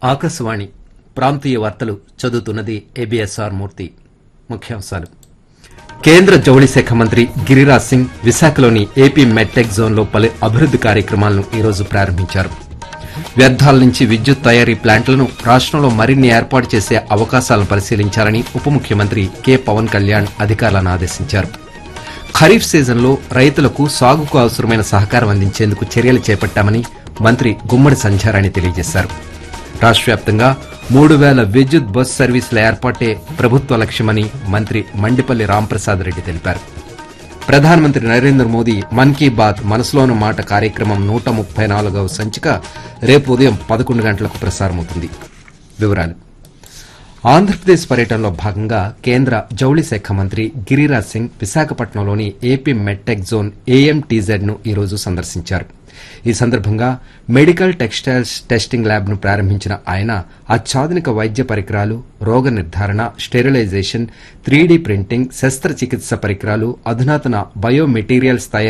ఆకాశవాణి ప్రాంతీయ వార్తలు చదువుతున్నది ఏబిఎస్ఆర్ మూర్తి ముఖ్యాంశాలు కేంద్ర జౌళి శాఖ మంత్రి గిరిరాజ్ సింగ్ విశాఖలోని ఏపీ మెట్టెక్ జోన్లో పలు అభివృద్ది కార్యక్రమాలను ఈరోజు ప్రారంభించారు వ్యర్థాల నుంచి విద్యుత్ తయారీ ప్లాంట్లను రాష్టంలో మరిన్ని ఏర్పాటు చేసే అవకాశాలను పరిశీలించాలని ఉప ముఖ్యమంత్రి కె పవన్ కళ్యాణ్ అధికారులను ఆదేశించారు ఖరీఫ్ సీజన్లో రైతులకు సాగుకు అవసరమైన సహకారం అందించేందుకు చర్యలు చేపట్టామని మంత్రి గుమ్మడి సంధ్యారాణి తెలియజేశారు రాష్ట్ర వ్యాప్తంగా మూడు వేల విద్యుత్ బస్ సర్వీసుల ఏర్పాటే ప్రభుత్వ లక్ష్యమని మంత్రి మండిపల్లి రాంప్రసాద్ రెడ్డి తెలిపారు ప్రధానమంత్రి నరేంద్ర మోదీ మన్ కీ బాత్ మనసులోని మాట కార్యక్రమం నూట ముప్పై నాలుగవ సంచిక రేపు ఉదయం పదకొండు గంటలకు ప్రసారమవుతుంది వివరాలు ఆంధ్రప్రదేశ్ పర్యటనలో భాగంగా కేంద్ర జౌళి శాఖ మంత్రి గిరిరాజ్ సింగ్ విశాఖపట్నంలోని ఏపీ మెట్టెక్ జోన్ ఏఎంటీజెడ్ ను ఈరోజు సందర్శించారు ఈ సందర్భంగా మెడికల్ టెక్స్టైల్స్ టెస్టింగ్ ల్యాబ్ ను ప్రారంభించిన ఆయన అత్యాధునిక వైద్య పరికరాలు రోగ నిర్ధారణ స్టెరిలైజేషన్ త్రీడీ ప్రింటింగ్ శస్త్రచికిత్స పరికరాలు అధునాతన బయోమెటీరియల్స్ తయారీ